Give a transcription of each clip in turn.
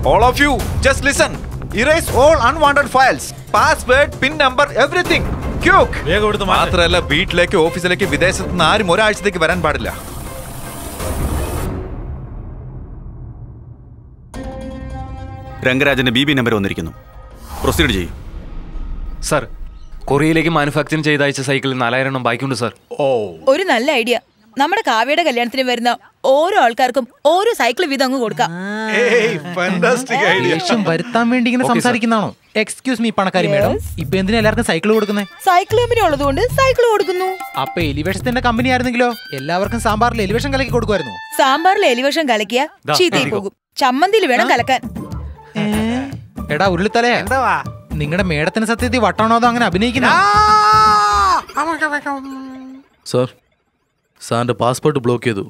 All of you, just listen. Erase all unwanted files. Password, PIN number, everything. Quick. വേഗം എടുത്ത് മാറ്റ്. മാത്രമല്ല വീട്ടിലേക്ക് ഓഫീസിലേക്ക് വിദേശത്ത് നിന്ന് ആരും ഒരാഴ്ചത്തേക്ക് വരാൻ പാടില്ല രംഗരാജന്റെ ബി ബി നമ്പർ വന്നിരിക്കുന്നു പ്രൊസീഡ് ചെയ്യും സർ കൊറിയയിലേക്ക് മാനുഫാക്ചറിംഗ് ചെയ്ത് അയച്ച സൈക്കിളിൽ നാലായിരം എണ്ണം ബാക്കിയുണ്ട് സർ ഒരു നല്ല ഐഡിയ നമ്മുടെ കാവ്യയുടെ കല്യാണത്തിന് വരുന്ന ഓരോ ആൾക്കാർക്കും ഓരോ സൈക്കിൾ വീതം അങ്ങ് കൊടുക്കാം ദേഷ്യം വരുത്താൻ വേണ്ടി ഇങ്ങനെ Okay, sir. സംസാരിക്കുന്നതാണോ എക്സ്ക്യൂസ് മീ പണക്കാരി മേഡം ഇപ്പൊ എന്തിനാ എല്ലാവർക്കും സൈക്കിൾ കൊടുക്കുന്നത് സൈക്കിൾ കമ്പനി ഉള്ളതുകൊണ്ട് സൈക്കിൾ കൊടുക്കുന്നു അപ്പൊ എലിവേഷത്തിന്റെ കമ്പനി ആയിരുന്നെങ്കിലോ എല്ലാവർക്കും സാമ്പാറിൽ എലിവേഷൻ കലക്കി കൊടുക്കുമായിരുന്നു സാമ്പാറിൽ എലിവേഷൻ കലക്കിയ ദാ, ചീത്തയിൽ ഇരിക്കൂ. പോകും ചമ്മന്തിയിൽ വേണം കലക്കാൻ എടാ ഉരുളിത്തലേ നിങ്ങളുടെ മേഡത്തിന് സത്യത്തിൽ വട്ടാണോ അതോ അങ്ങനെ അഭിനയിക്കുന്ന സർ സാറിന്റെ പാസ്പോർട്ട് ബ്ലോക്ക് ചെയ്തു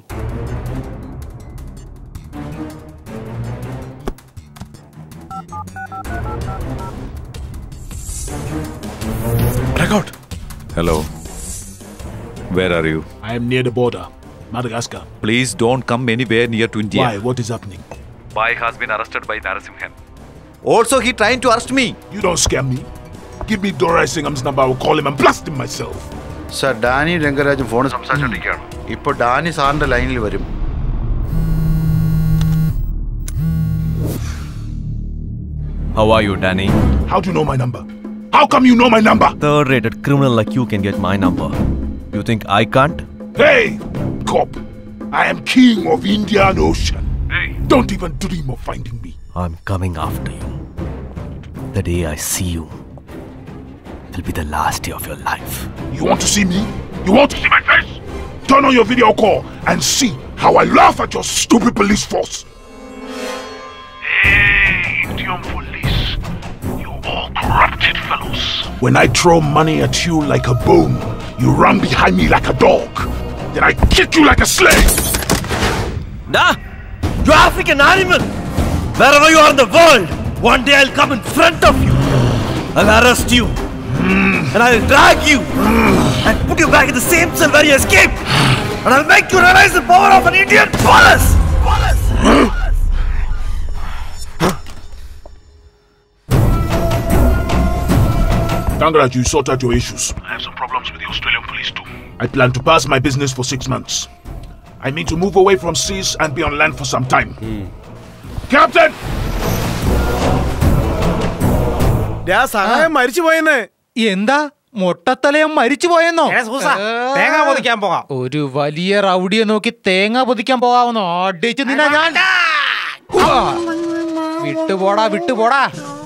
Record. Hello. Where are you? I am near the border, Madagascar. Please don't come anywhere near to India. Why? What is happening? Bhai has been arrested by Narasimhan. Also, he trying to arrest me. You don't scare me. Give me Dora Singham's number. I will call him and blast him myself. Sir Danny രംഗരാജും ഫോണിൽ സംസാരിച്ചുകൊണ്ടിരിക്കുകയാണ് ഇപ്പൊ Dani സാറിന്റെ ലൈനിൽ വരും How are you, Danny? How do you know my number? How come you know my number? Third rated criminal like you can get my number. You think I can't? Hey, cop. I am king of Indian Ocean. Don't even dream of finding me. I'm coming after you. The day I see you will be the last day of your life. You want to see me? You want to see my face? Turn on your video call and see how I laugh at your stupid police force. Hey, Indian police. You all corrupted fellows. When I throw money at you like a bone, you run behind me like a dog. Then I kick you like a slave. Nah! You African animal! Wherever you are in the world, one day I'll come in front of you. I'll arrest you. And I'll drag you. And put you back in the same cell where you escaped. And I'll make you realize the power of an Indian police! Police! Tangraj, you sort out your issues. I have some problems with the Australian police too. I plan to pass my business for six months. I mean to move away from seas and be on land for some time. Captain! സഹായം മരിച്ചു പോയെന്ന് എന്താ മൊട്ടത്തലയം മരിച്ചു പോയെന്നോ തേങ്ങ പൊതിക്കാൻ പോകാം ഒരു വലിയ റൗഡിയെ നോക്കി തേങ്ങ പൊതിക്കാൻ പോകാവുന്നോ അടിച്ചു നിന്നാ ഞാൻ ഉവ്വ. വിട്ടുപോടാ വിട്ടുപോടാ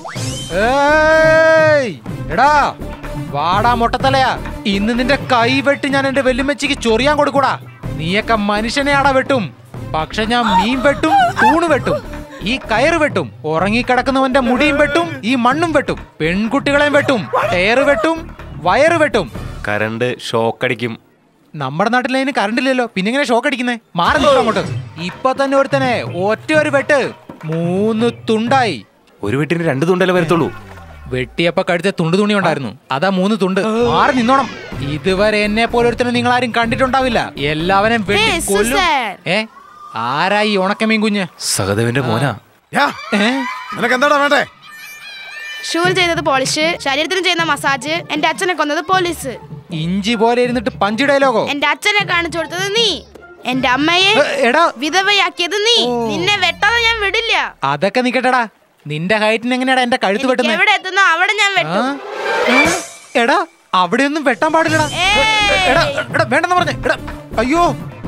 ഏയ്! എടാ വാടാ മൊട്ടത്തലയാ ഇന്ന് നിന്റെ കൈ വെട്ടി ഞാൻ എന്റെ വെല്ലുമ്മച്ചിക്ക് ചൊറിയാൻ കൊടുക്കൂടാ നീയൊക്കെ മനുഷ്യനെയാടാ വെട്ടും പക്ഷെ ഞാൻ മീൻ വെട്ടും തൂണ് വെട്ടും ഈ കയറ് വെട്ടും ഉറങ്ങിക്കിടക്കുന്നവന്റെ മുടിയും വെട്ടും ഈ മണ്ണും വെട്ടും പെൺകുട്ടികളെയും വെട്ടും ടയറ് വെട്ടും വയറ് വെട്ടും കറണ്ട് ഷോക്കടിക്കും നമ്മുടെ നാട്ടിൽ അതിന് കറണ്ട് ഇല്ലല്ലോ പിന്നെ ഇങ്ങനെ ഷോക്ക് അടിക്കുന്നേ മാറി നിൽക്കും അങ്ങോട്ട് ഇപ്പൊ തന്നെ ഒരുത്തനെ ഒറ്റ ഒരു വെട്ട് മൂന്ന് തുണ്ടായി ഒരു വെട്ടിന് രണ്ട് തുണ്ടല്ലേ വരത്തുള്ളൂ വെട്ടിയപ്പോ കഴുത്തെ തുണ്ട് തുണി ഉണ്ടായിരുന്നു അതാ മൂന്ന് തുണ്ട് മാറി നിന്നോണം ഇതുവരെ എന്നെ പോലെ ഒരുത്തനെ നിങ്ങൾ ആരും കണ്ടിട്ടുണ്ടാവില്ല എല്ലാവരും വെട്ടി ഏയ്, കൊല്ലും സുസർ. ഏ ആരായി ഉണക്കമീൻ കുഞ്ഞ് സഹദേവന്റെ മോനാ ഏ നിനക്ക് എന്താടാ വേണ്ടേ ഷൂൽ ചെയ്തത് പോളിഷ് ശരീരത്തിന് ചെയ്യുന്ന മസാജ് എന്റെ അച്ഛനെ കൊന്നത് പോലീസ് ഇഞ്ചി പോലെ ഇരുന്നിട്ട് പഞ്ച് ഡയലോഗോ എന്റെ അച്ഛനെ കാണിച്ചു കൊടുത്തത് നീ എന്റെ അമ്മയെ ഏ, എടാ വിധവയാക്കിയത് നീ നിന്നെ വെട്ടാതെ ഞാൻ വിടില്ല അതൊക്കെ നിക്കട്ടെടാ നിന്റെ ഹൈറ്റിന് എങ്ങനെയാടാ എന്റെ കഴുത്ത് എനിക്ക് വെട്ടുന്നത് എവിടെ എത്തുന്നോ അവിടെ ഞാൻ വെട്ടും എടാ അവിടെയൊന്നും വെട്ടാൻ പാടില്ലടാ ഏയ്. എടാ എടാ വേണ്ടെന്ന് പറഞ്ഞേ എടാ അയ്യോ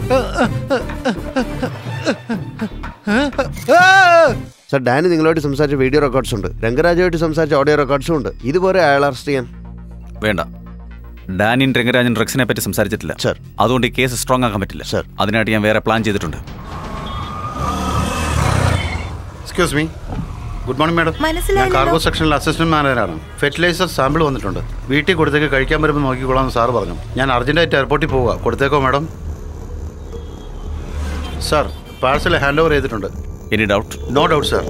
സർ ഡാനി നിങ്ങളുമായിട്ട് സംസാരിച്ച വീഡിയോ റെക്കോർഡ്സ് ഉണ്ട് രംഗരാജുമായിട്ട് സംസാരിച്ച ഓഡിയോ റെക്കോർഡ്സും ഉണ്ട് ഇതുപോലെ അയാൾ അറസ്റ്റ് ചെയ്യാൻ വേണ്ട ഡാനിൻ രംഗരാജൻ ഡ്രഗ്സിനെ പറ്റി സംസാരിച്ചിട്ടില്ല സർ. അതുകൊണ്ട് ഈ കേസ് സ്ട്രോങ് ആക്കാൻ പറ്റില്ല സർ. അതിനായിട്ട് ഞാൻ വേറെ പ്ലാൻ ചെയ്തിട്ടുണ്ട് excuse me good morning madam ഞാൻ മനസ്സിലായില്ലല്ലോ. കാർഗോ സെക്ഷനിൽ അസിസ്റ്റന്റ് മാനേജറാണ് ഫെർട്ടിലൈസർ സാമ്പിൾ വന്നിട്ടുണ്ട് വീട്ടിൽ കൊടുത്തേക്ക് കഴിക്കാൻ വരുമ്പോൾ നോക്കിക്കോളാം എന്ന് സാറ് പറഞ്ഞു ഞാൻ അർജന്റായിട്ട് എയർപോർട്ടിൽ പോവുക കൊടുത്തേക്കോ madam sir parcel hand over ചെയ്തിട്ടുണ്ട് any doubt no doubt sir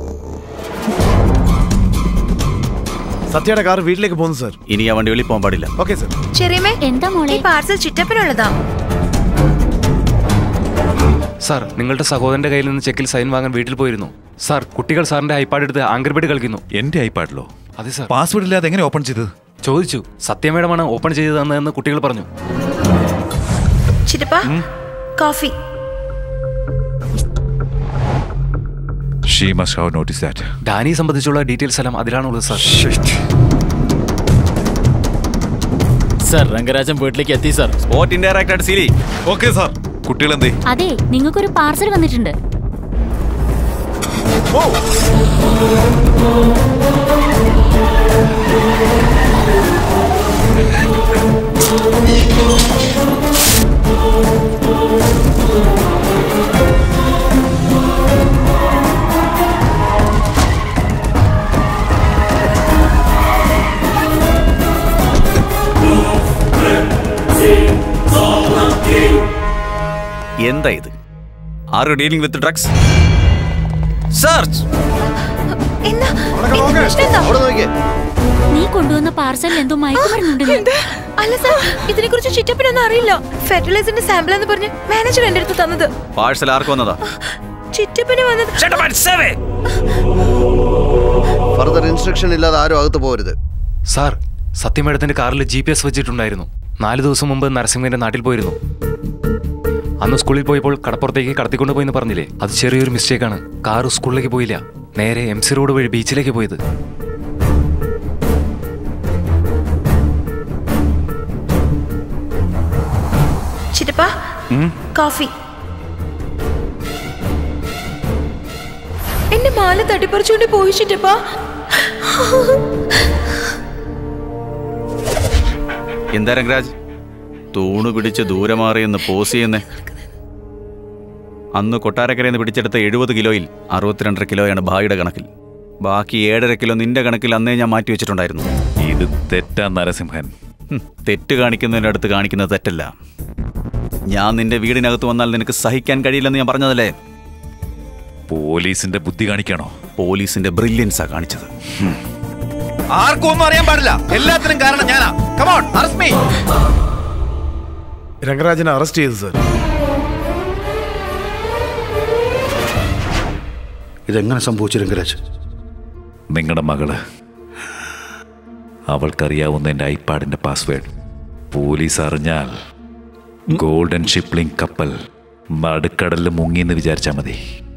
സത്യയുടെ കാർ വീട്ടിലേക്ക് പോകുന്നു സർ ഇനി ആ വണ്ടി വെളിയിൽ പോകാൻ പാടില്ല ഓക്കെ സർ ചെറിയമ്മേ എന്താ മോളെ ഈ പാർസൽ ചിറ്റപ്പനുള്ളതാ സാർ നിങ്ങളുടെ സഹോദരന്റെ കയ്യിൽ നിന്ന് ചെക്കിൽ സൈൻ വാങ്ങാൻ വീട്ടിൽ പോയിരുന്നു സാർ കുട്ടികൾ സാറിന്റെ ഐപാഡ് എടുത്ത് ആംഗ്രിബേഡ് കളിക്കുന്നു എന്റെ ഐപാഡിലോ അതെ സാർ പാസ്വേഡ് ഇല്ലാതെ എങ്ങനെ ഓപ്പൺ ചെയ്തത് ചോദിച്ചു സത്യമേടമാണ് ഓപ്പൺ ചെയ്തു തന്നതെന്ന് കുട്ടികൾ പറഞ്ഞു ചിറ്റപ്പ coffee she must have notice that ഡാനിയെ സംബന്ധിച്ചുള്ള ഡീറ്റെയിൽസ് എല്ലാം അതിലാണുള്ളത് സാർ സർ രംഗരാജൻ വീട്ടിലേക്ക് എത്തി സർ സ്പോട്ട് ഇൻഡയറക്റ്റ് ആയിട്ട് സീലി ഓക്കെ സാർ കുട്ടികൾ എന്തേ അതെ നിങ്ങൾക്കൊരു പാർസൽ വന്നിട്ടുണ്ട് എന്താ ഇത് are you dealing with drugs search എന്താ എന്ത് പ്രശ്നം എന്താ? നീ കൊണ്ടുവന്ന പാർസൽ എന്തോ മയക്കുമരുന്നുണ്ട് അല്ല സാർ ഇതിനെ കുറിച്ച് ചിറ്റപ്പനൊന്നും അറിയില്ല ഫെർട്ടിലൈസറിന്റെ സാമ്പിൾ എന്ന് പറഞ്ഞ് മാനേജർ എന്റെ അടുത്ത് തന്നത് പാഴ്സൽ ആർക്ക് വന്നതാ ചിറ്റപ്പന് വന്നത് ഫർദർ ഇൻസ്ട്രക്ഷൻ ഇല്ലാതെ ആരും അകത്ത് പോകരുത് സാർ സത്യമേടത്തിന്റെ കാറിൽ ജി പി എസ് വെച്ചിട്ടുണ്ടായിരുന്നു നാല് ദിവസം മുമ്പ് നരസിംഹന്റെ നാട്ടിൽ പോയിരുന്നു അന്ന് സ്കൂളിൽ പോയപ്പോൾ കടപ്പുറത്തേക്ക് കടത്തിക്കൊണ്ട് പോയെന്ന് പറഞ്ഞില്ലേ അത് ചെറിയൊരു മിസ്റ്റേക്കാണ് കാർ സ്കൂളിലേക്ക് പോയില്ല നേരെ എം സി റോഡ് വഴി ബീച്ചിലേക്ക് പോയത് ചിറ്റപ്പ കോഫി എന്റെ മാല തട്ടിപ്പറിച്ചുകൊണ്ട് പോയി ചിറ്റപ്പ എന്താ രംഗരാജ് തൂണ് പിടിച്ച് ദൂരെ മാറിയെന്ന് പോസ് ചെയ്യുന്നേ അന്ന് കൊട്ടാരക്കരയിൽ നിന്ന് പിടിച്ചെടുത്ത എഴുപത് കിലോയിൽ അറുപത്തിരണ്ടര കിലോയാണ് ഭായിയുടെ കണക്കിൽ ബാക്കി ഏഴര കിലോ നിന്റെ കണക്കിൽ അന്നേ ഞാൻ മാറ്റി വെച്ചിട്ടുണ്ടായിരുന്നു ഇത് തെറ്റാ നരസിംഹൻ ഹും, തെറ്റ് കാണിക്കുന്നതിൻ്റെ അടുത്ത് കാണിക്കുന്നത് തെറ്റല്ല ഞാൻ നിന്റെ വീടിനകത്ത് വന്നാൽ നിനക്ക് സഹിക്കാൻ കഴിയില്ലെന്ന് ഞാൻ പറഞ്ഞതല്ലേ പോലീസിന്റെ ബുദ്ധി കാണിക്കണോ പോലീസിന്റെ ബ്രില്യൻസാ കാണിച്ചത് ആർക്കും ഒന്നും അറിയാൻ പാടില്ല എല്ലാത്തിനും കാരണം ഞാനാ കമോൺ അറസ്റ്റ് മീ രംഗരാജനെ അറസ്റ്റ് ചെയ്തു സർ ഇതെങ്ങനെ സംഭവിച്ചു രംഗരാജ് നിങ്ങളുടെ മകള് അവൾക്കറിയാവുന്ന എൻ്റെ ഐപാഡിന്റെ പാസ്വേഡ് പോലീസ് അറിഞ്ഞാൽ ഗോൾഡൻ ഷിപ്ലിംഗ് കപ്പൽ നടുക്കടലിൽ മുങ്ങിയെന്ന് വിചാരിച്ചാൽ മതി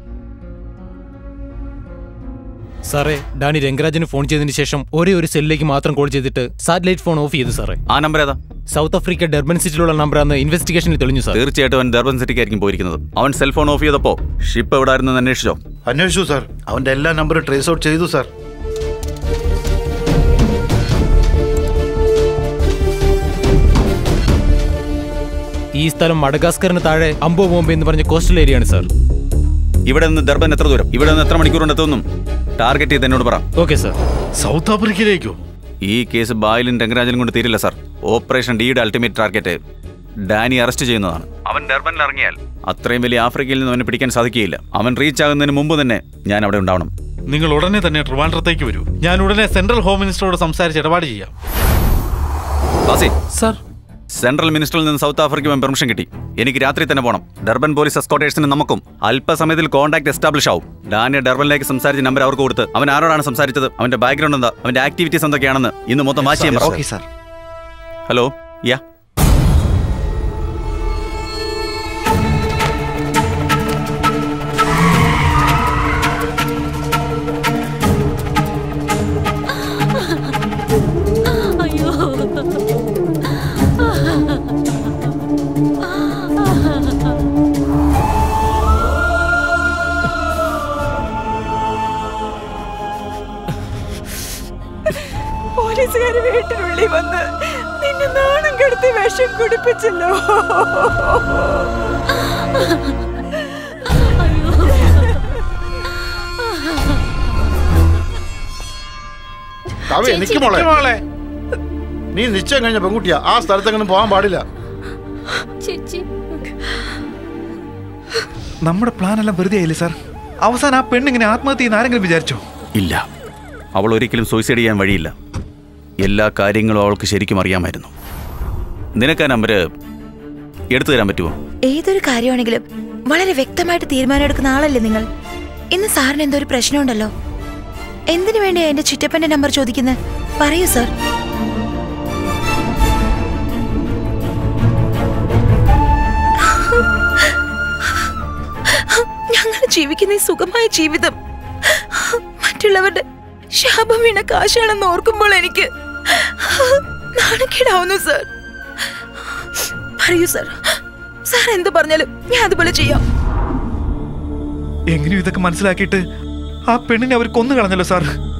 സാറേ ഡാനി രംഗരാജന് ഫോൺ ചെയ്തതിന് ശേഷം ഒരേ ഒരു സെല്ലിലേക്ക് മാത്രം കോൾ ചെയ്തിട്ട് സാറ്റലൈറ്റ് ഫോൺ ഓഫ് ചെയ്തു സാറേ ആ നമ്പർ ഏതാ സൗത്ത് ആഫ്രിക്ക ഡർബൻ സിറ്റിയിലുള്ള നമ്പറാന്ന് ഇൻവെസ്റ്റിഗേഷനിൽ തെളിഞ്ഞു സാർ തീർച്ചയായിട്ടും അവൻ ദർബൻ സിറ്റിക്കായിരിക്കും പോയിരിക്കുന്നത് അവൻ സെൽഫോൺ ഓഫ് ചെയ്തപ്പോ ഷിപ്പ് എവിടെ ആയിരുന്നു അന്വേഷിച്ചോ അന്വേഷിച്ചു സാർ അവന്റെ എല്ലാ നമ്പറും ട്രേസ് ഔട്ട് ചെയ്തു സാർ ഈ സ്ഥലം മഡഗാസ്കറിന് താഴെ അംബോ ബോംബെ എന്ന് പറഞ്ഞ കോസ്റ്റൽ ഏരിയ ആണ് സാർ ഇവിടെ നിന്ന് ദർബൻ എത്ര ദൂരം ഇവിടെ നിന്ന് എത്ര മണിക്കൂർ കൊണ്ട് എത്തുന്നു ടാർഗറ്റ് ചെയ്ത് എന്നോട് പറ ഓക്കെ സാർ സൗത്ത് ആഫ്രിക്കയിലേക്കോ ഈ കേസ് ബായിലും രംഗരാജനും കൊണ്ട് തീരില്ല സാർ ഓപ്പറേഷൻ ഡിയുടെ അൾട്ടിമേറ്റ് ടാർഗറ്റ് ഡാനി അറസ്റ്റ് ചെയ്യുന്നതാണ് അവൻ ഡർബനിൽ ഇറങ്ങിയാൽ അത്രയും വലിയ ആഫ്രിക്കയിൽ നിന്ന് അവനെ പിടിക്കാൻ സാധിക്കുകയില്ല അവൻ റീച്ച് ആകുന്നതിന് മുമ്പ് തന്നെ ഞാൻ അവിടെ ഉണ്ടാവണം നിങ്ങൾ ഉടനെ തന്നെ ട്രിവാൻഡ്രത്തേക്ക് വരൂ ഞാൻ ഉടനെ സെൻട്രൽ ഹോം മിനിസ്റ്ററോട് സംസാരിച്ച് ഇടപാട് ചെയ്യാം ബാസി സർ സെൻട്രൽ മിനിസ്റ്ററിൽ നിന്ന് സൗത്ത് ആഫ്രിക്ക പെർമിഷൻ കിട്ടി എനിക്ക് രാത്രി തന്നെ പോകണം ഡർബൻ പോലീസ് എസ്കോട്ടേഴ്സിന് നമുക്കും അല്പസമയത്തിൽ കോൺടാക്ട് എസ്റ്റാബ്ലിഷ് ആവും ഡാനിയ ഡർബനിലേക്ക് സംസാരിച്ച നമ്പർ അവർക്ക് കൊടുത്ത് അവൻ ആരോടാണ് സംസാരിച്ചത് അവന്റെ ബാക്ക്ഗ്രൗണ്ട് എന്താ അവന്റെ ആക്ടിവിറ്റീസ് എന്തൊക്കെയാണെന്ന് ഇന്ന് മൊത്തം വാച്ച് ചെയ്യാൻ ഓക്കെ സാർ ഹലോ യാ അയ്യോ പോലീസുകാർ വീട്ടിനുള്ളിൽ വന്ന് നിന്നെ നാണം കെടുത്തി വിഷം കുടിപ്പിച്ചല്ലോ കാവ്യ എനിക്ക് മോളെ മോളെ നീ നിശ്ചയം കഴിഞ്ഞ പെൺകുട്ടിയാ ആ സ്ഥലത്തെങ്ങനെ പോകാൻ പാടില്ല ചേച്ചി നമ്മുടെ പ്ലാൻ എല്ലാം വെറുതെ ആയില്ലേ സാർ അവസാനം ആ പെണ്ണിങ്ങനെ ആത്മഹത്യ ചെയ്യുന്ന ആരെങ്കിലും വിചാരിച്ചോ ഇല്ല അവൾ ഒരിക്കലും സൂയിസൈഡ് ചെയ്യാൻ വഴിയില്ല എല്ലാ കാര്യങ്ങളും അവൾക്ക് ശരിക്കും അറിയാമായിരുന്നു നിനക്ക് ആ നമ്പർ എടുത്തു തരാൻ പറ്റുമോ ഏതൊരു കാര്യമാണെങ്കിലും വളരെ വ്യക്തമായിട്ട് തീരുമാനമെടുക്കുന്ന ആളല്ലേ നിങ്ങൾ ഇന്ന് സാറിന് എന്തോ ഒരു പ്രശ്നമുണ്ടല്ലോ എന്തിനു വേണ്ടിയാ എന്റെ ചിറ്റപ്പന്റെ നമ്പർ ചോദിക്കുന്നത് പറയൂ സാർ ഞങ്ങൾ ജീവിക്കുന്ന ഈ സുഖമായ ജീവിതം മറ്റുള്ളവരുടെ ശാപം വീണ കാശാണെന്ന് ഓർക്കുമ്പോൾ എനിക്ക് നാണക്കേടാവുന്നു സാർ പറയൂ സാർ സാർ എന്ത് പറഞ്ഞാലും ഞാൻ അതുപോലെ ചെയ്യാം എങ്ങനെയും ഇതൊക്കെ മനസ്സിലാക്കിയിട്ട് ആ പെണ്ണിനെ അവർ കൊന്നു കളഞ്ഞല്ലോ സാർ